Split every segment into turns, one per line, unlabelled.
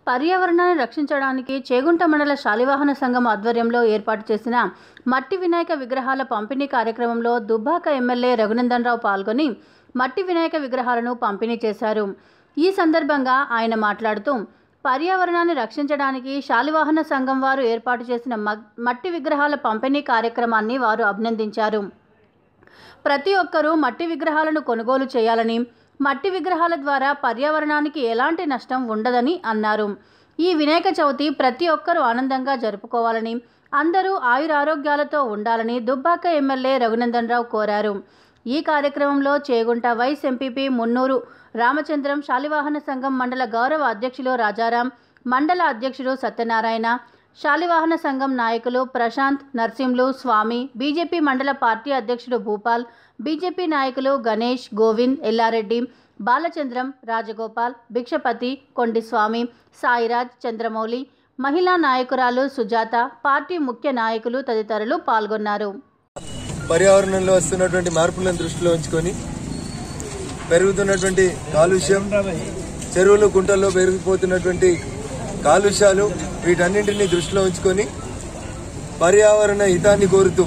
పర్యావరణాన్ని రక్షించడానికి చేగుంట మండల శాలివాహన సంఘం ఆధ్వర్యంలో ఏర్పాటు చేసిన మట్టి వినాయక విగ్రహాల పంపిణీ కార్యక్రమంలో దుబ్బాక ఎమ్మెల్యే రఘునందన్ రావు పాల్గొని మట్టి వినాయక విగ్రహాలను పంపిణీ చేశారు ఈ సందర్భంగా ఆయన మాట్లాడుతూ పర్యావరణాన్ని రక్షించడానికి శాలివాహన సంఘం వారు ఏర్పాటు చేసిన మగ్- మట్టి విగ్రహాల పంపిణీ కార్యక్రమాన్ని వారు అభినందించారు ప్రతి ఒక్కరూ మట్టి విగ్రహాలను కొనుగోలు చేయాలని మట్టి విగ్రహాల ద్వారా పర్యావరణానికి ఎలాంటి నష్టం ఉండదని అన్నారు ఈ వినాయక చవితి ప్రతి ఒక్కరూ ఆనందంగా జరుపుకోవాలని అందరూ ఆయురారోగ్యాలతో ఉండాలని దుబ్బాక ఎమ్మెల్యే రఘునందన్ రావు కోరారు ఈ కార్యక్రమంలో చేగుంట వైస్ ఎంపీపీ మున్నూరు రామచంద్రం శాలివాహన సంఘం మండల గౌరవ అధ్యక్షులు రాజారాం మండల అధ్యక్షుడు సత్యనారాయణ శాలివాహన సంఘం నాయకులు ప్రశాంత్ నర్సింలు స్వామి బీజేపీ మండల పార్టీ అధ్యక్షుడు భూపాల్ బీజేపీ నాయకులు గణేష్ గోవింద్ ఎల్లారెడ్డి బాలచంద్రం రాజగోపాల్ భిక్షపతి కొండిస్వామి సాయిరాజ్ చంద్రమౌళి మహిళా నాయకురాలు సుజాత పార్టీ ముఖ్య నాయకులు తదితరులు పాల్గొన్నారు
పర్యావరణంలో వస్తున్నటువంటి మార్పులను దృష్టిలో ఉంచుకొని పెరుగుతున్నటువంటి కాలుష్యం చెరువులు కుంటల్లో పెరిగిపోతున్నటువంటి కాలుష్యాలు వీటన్నింటినీ దృష్టిలో ఉంచుకొని పర్యావరణ హితాన్ని కోరుతూ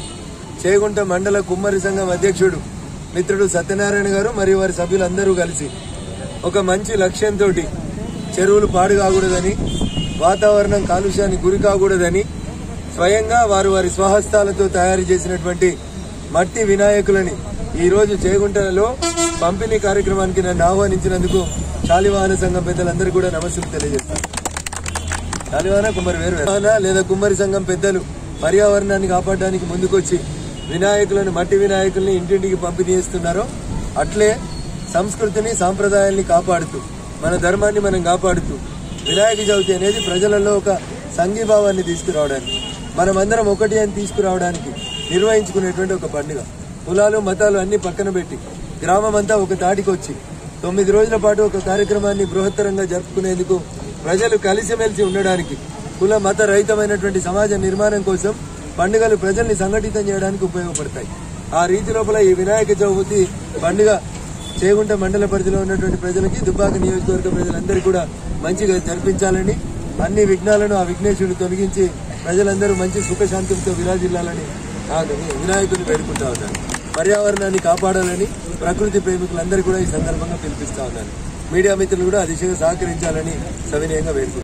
చేగుంట మండల కుమ్మరి సంఘం అధ్యక్షుడు మిత్రుడు సత్యనారాయణ గారు మరియు వారి సభ్యులందరూ కలిసి ఒక మంచి లక్ష్యంతో చెరువులు పాడు కాకూడదని వాతావరణం కాలుష్యానికి గురి కాకూడదని స్వయంగా వారు వారి స్వహస్తాలతో తయారు చేసినటువంటి మట్టి వినాయకులని ఈ రోజు చేగుంటలో పంపిణీ కార్యక్రమానికి నన్ను ఆహ్వానించినందుకు శాలివాహన సంఘం పెద్దలందరూ కూడా నమస్సులు తెలియజేస్తాను శాలివాహన కుమ్మరి వేరు వేరు. శాలివాహన లేదా కుమ్మరి సంఘం పెద్దలు పర్యావరణాన్ని కాపాడడానికి ముందుకొచ్చి వినాయకులను మట్టి వినాయకుల్ని ఇంటింటికి పంపిణీ చేస్తున్నారో అట్లే సంస్కృతిని సాంప్రదాయాల్ని కాపాడుతూ మన ధర్మాన్ని మనం కాపాడుతూ వినాయక చవితి అనేది ప్రజలలో ఒక సంఘీభావాన్ని తీసుకురావడానికి మనమందరం ఒకటి అని తీసుకురావడానికి నిర్వహించుకునేటువంటి ఒక పండుగ కులాలు మతాలు అన్ని పక్కన పెట్టి గ్రామం అంతా ఒక తాటికి వచ్చి తొమ్మిది రోజుల పాటు ఒక కార్యక్రమాన్ని బృహత్తరంగా జరుపుకునేందుకు ప్రజలు కలిసిమెలిసి ఉండడానికి కుల మత రహితమైనటువంటి సమాజ నిర్మాణం కోసం పండుగలు ప్రజల్ని సంఘటితం చేయడానికి ఉపయోగపడతాయి ఆ రీతి లోపల ఈ వినాయక చవితి పండుగ చేగుంట మండల పరిధిలో ఉన్నటువంటి ప్రజలకి దుబ్బాక నియోజకవర్గ ప్రజలందరూ కూడా మంచిగా జరిపించాలని అన్ని విఘ్నాలను ఆ విఘ్నేశ్వరుడు తొలగించి ప్రజలందరూ మంచి సుఖశాంతులతో విరాజిల్లాలని ఆ వినాయకుని వేడుకుంటా ఉన్నాను పర్యావరణాన్ని కాపాడాలని ప్రకృతి ప్రేమికులందరూ కూడా ఈ సందర్భంగా పిలిపిస్తా ఉన్నాను మీడియా మిత్రులు కూడా ఆ దిశగా సహకరించాలని సవినయంగా వేడుకుంటున్నాను